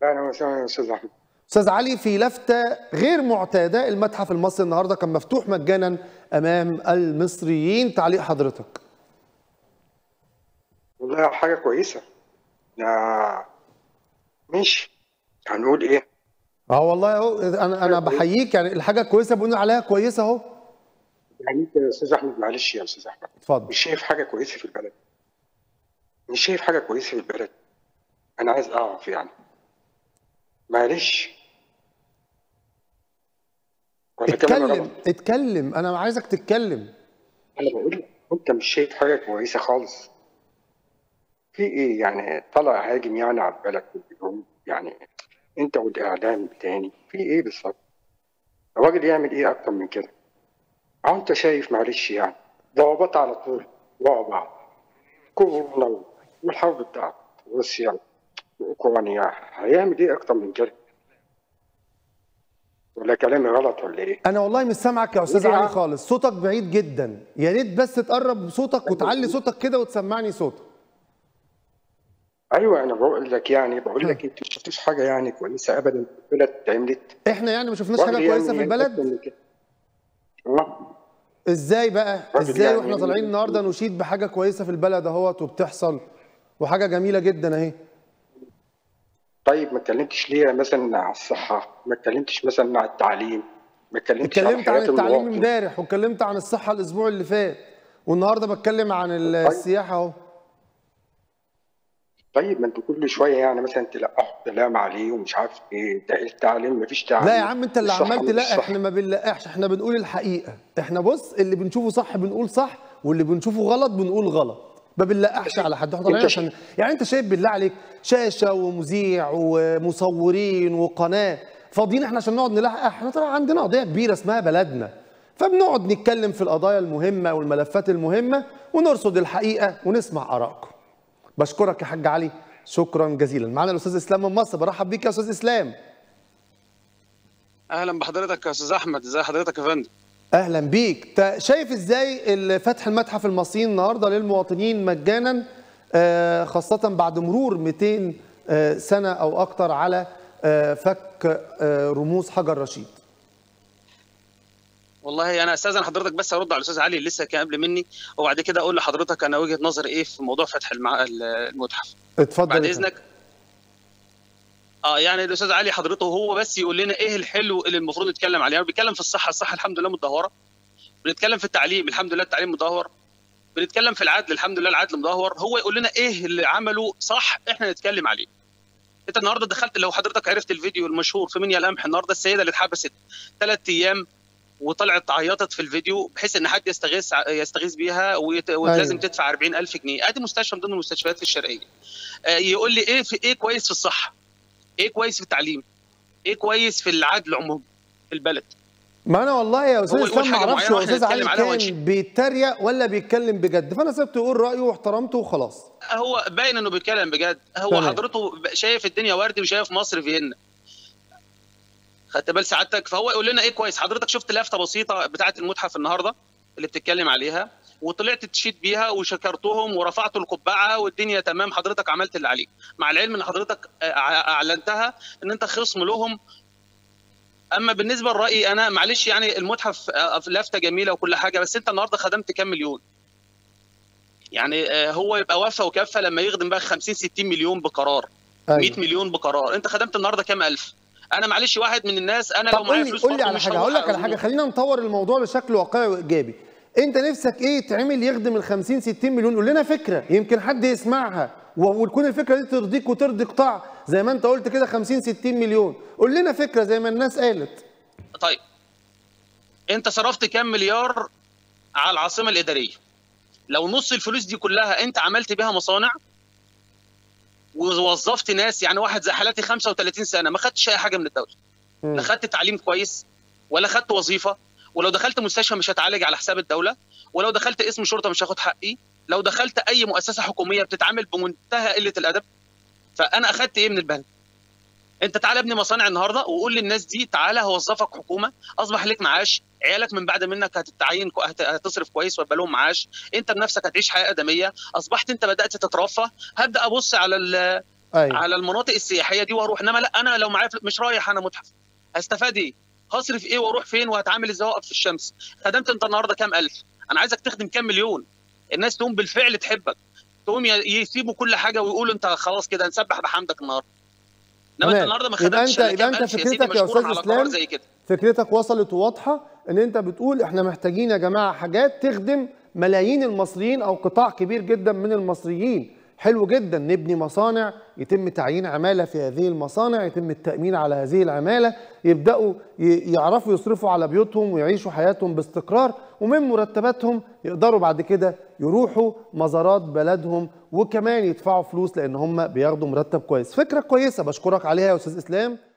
اهلا وسهلا يا استاذ احمد استاذ علي في لفته غير معتاده المتحف المصري النهارده كان مفتوح مجانا امام المصريين تعليق حضرتك والله حاجه كويسه يا ماشي هنقول ايه اه والله اهو انا انا بحييك يعني الحاجه كويسه بنقول عليها كويسه اهو يعني انت يا استاذ احمد معلش يا استاذ احمد اتفضل مش شايف حاجه كويسه في البلد مش شايف حاجه كويسه في البلد انا عايز اعرف يعني معلش ولا كلام اتكلم غلط اتكلم انا عايزك تتكلم انا بقول لك انت مش شايف حاجه كويسه خالص في ايه يعني طلع هاجم يعني على البلد كل يوم يعني انت والاعلام تاني في ايه بالظبط الراجل يعمل ايه اكتر من كده أهو انت شايف معلش يعني ضربات على طول ورا بعض كورونا والحرب بتاعت روسيا واوكرانيا هيعمل ايه اكتر من كده ولا كلامي غلط ولا ايه انا والله مش سامعك يا استاذ ودي علي ع- خالص صوتك بعيد جدا يا ريت بس تقرب صوتك وتعلي صوتك كده وتسمعني صوتك ايوه انا بقول لك يعني بقول لك انت ما شفتوش حاجه يعني كويسه ابدا في البلد اتعملت احنا يعني ما شفناش راجل حاجه كويسه يعني في البلد أكتر من كده. اه ازاي بقى راجل ازاي يعني واحنا طالعين النهارده نشيد بحاجه كويسه في البلد اهوت وبتحصل وحاجه جميله جدا اهي طيب ما اتكلمتش ليه مثلا على الصحه ما اتكلمتش مثلا على التعليم ما اتكلمتش على اتكلمت عن حياه التعليم المواطن امبارح واتكلمت عن الصحه الاسبوع اللي فات والنهارده بتكلم عن السياحه اهو طيب ما انتوا كل شويه يعني مثلا تلقحوا كلام عليه ومش عارف ايه ده التعليم ما فيش تعليم لا يا عم انت اللي الصحة عمال مش تلقح صح. احنا ما بنلقحش احنا بنقول الحقيقه احنا بص اللي بنشوفه صح بنقول صح واللي بنشوفه غلط بنقول غلط ما بنلقحش على حد احنا طالعين انت- عشان يعني انت شايف بالله عليك شاشه ومذيع ومصورين وقناه فاضيين احنا عشان نقعد نلقح احنا طبعا عندنا قضيه كبيره اسمها بلدنا فبنقعد نتكلم في القضايا المهمه والملفات المهمه ونرصد الحقيقه ونسمع ارائكم بشكرك يا حاج علي شكرا جزيلا معانا الاستاذ اسلام من مصر برحب بيك يا استاذ اسلام اهلا بحضرتك يا استاذ احمد ازي حضرتك يا فندم اهلا بيك تا- شايف ازاي ال- فتح المتحف المصري النهارده للمواطنين مجانا آه، خاصه بعد مرور 200 آه، سنه او اكتر على آه، فك آه، رموز حجر رشيد والله انا استاذن حضرتك بس ارد على الاستاذ علي اللي لسه كان قبل مني وبعد كده اقول لحضرتك انا وجهه نظري ايه في موضوع فتح المع... المتحف اتفضل بعد يا فندم. اذنك اه يعني الاستاذ علي حضرته هو بس يقول لنا ايه الحلو اللي المفروض نتكلم عليه يعني بيتكلم في الصحه الصحه الحمد لله متدهوره بنتكلم في التعليم الحمد لله التعليم مدهور بنتكلم في العدل الحمد لله العدل مدهور هو يقول لنا ايه اللي عمله صح احنا نتكلم عليه انت النهارده دخلت لو حضرتك عرفت الفيديو المشهور في منيا القمح النهارده السيده اللي اتحبست ثلاث ايام وطلعت عيطت في الفيديو بحيث ان حد يستغيث يستغيث بيها ويت... ولازم أيوة. تدفع 40000 جنيه ادي مستشفى من ضمن المستشفيات في الشرقيه آه، يقول لي ايه في ايه كويس في الصحه ايه كويس في التعليم ايه كويس في العدل عموما في البلد ما انا والله يا استاذ هو يقول اسلام ما حاجة اعرفش معينة هو وإحنا استاذ علي نتكلم عليها كان ونشي. بيتريق ولا بيتكلم بجد فانا سبته يقول رايه واحترمته وخلاص هو باين انه بيتكلم بجد هو تمام. حضرته شايف الدنيا وردي وشايف مصر فيينا خدت بال سعادتك فهو يقول لنا ايه كويس حضرتك شفت لافته بسيطه بتاعه المتحف النهارده اللي بتتكلم عليها وطلعت تشيد بيها وشكرتهم ورفعتوا القبعه والدنيا تمام حضرتك عملت اللي عليك مع العلم ان حضرتك آه، اعلنتها ان انت خصم لهم اما بالنسبه لرايي انا معلش يعني المتحف آه، لافته جميله وكل حاجه بس انت النهارده خدمت كام مليون يعني آه، هو يبقى وفى وكفى لما يخدم بقى 50 60 مليون بقرار 100 ايوه مليون بقرار انت خدمت النهارده كام الف انا معلش واحد من الناس انا طب لو معايا قول لي فلوس قول لي برضه على مش حاجه هروح هقول لك على أزور. حاجه خلينا نطور الموضوع بشكل واقعي وايجابي انت نفسك ايه يتعمل يخدم ال 50 60 مليون قول لنا فكره يمكن حد يسمعها و- وتكون الفكره دي ترضيك وترضي قطاع زي ما انت قلت كده 50 60 مليون قول لنا فكره زي ما الناس قالت طيب انت صرفت كام مليار على العاصمه الاداريه لو نص الفلوس دي كلها انت عملت بيها مصانع ووظفت ناس يعني واحد زي حالاتي 35 سنه ما خدتش اي حاجه من الدوله مم. لا خدت تعليم كويس ولا خدت وظيفه ولو دخلت مستشفى مش هتعالج على حساب الدوله ولو دخلت اسم شرطه مش هاخد حقي لو دخلت اي مؤسسه حكوميه بتتعامل بمنتهى قله الادب فانا اخدت ايه من البنك انت تعالى ابني مصانع النهارده وقول للناس دي تعالى هوظفك حكومه اصبح لك معاش عيالك من بعد منك هتتعين كو- هت- هتصرف كويس ويبقى لهم معاش انت بنفسك هتعيش حياه ادميه اصبحت انت بدات تترفه هبدا ابص على ال- ايوه على المناطق السياحيه دي واروح انما لا انا لو معايا فل- مش رايح انا متحف هستفاد ايه؟ هصرف ايه واروح فين وهتعامل ازاي واقف في الشمس؟ خدمت انت النهارده كام الف؟ انا عايزك تخدم كام مليون؟ الناس تقوم بالفعل تحبك تقوم ي- يسيبوا كل حاجه ويقولوا انت خلاص كده نسبح بحمدك النهارده انما انت تمام. النهارده ما يبقى خدمتش أنت- إلا يبقى كام أنت ألف يا سيدي فكرتك يا مشكوراً أستاذ على قرار إسلام زي كده فكرتك وصلت وواضحه ان انت بتقول احنا محتاجين يا جماعه حاجات تخدم ملايين المصريين او قطاع كبير جدا من المصريين حلو جدا نبني مصانع يتم تعيين عماله في هذه المصانع يتم التامين على هذه العماله يبداوا ي- يعرفوا يصرفوا على بيوتهم ويعيشوا حياتهم باستقرار ومن مرتباتهم يقدروا بعد كده يروحوا مزارات بلدهم وكمان يدفعوا فلوس لان هم بياخدوا مرتب كويس فكره كويسه بشكرك عليها يا استاذ اسلام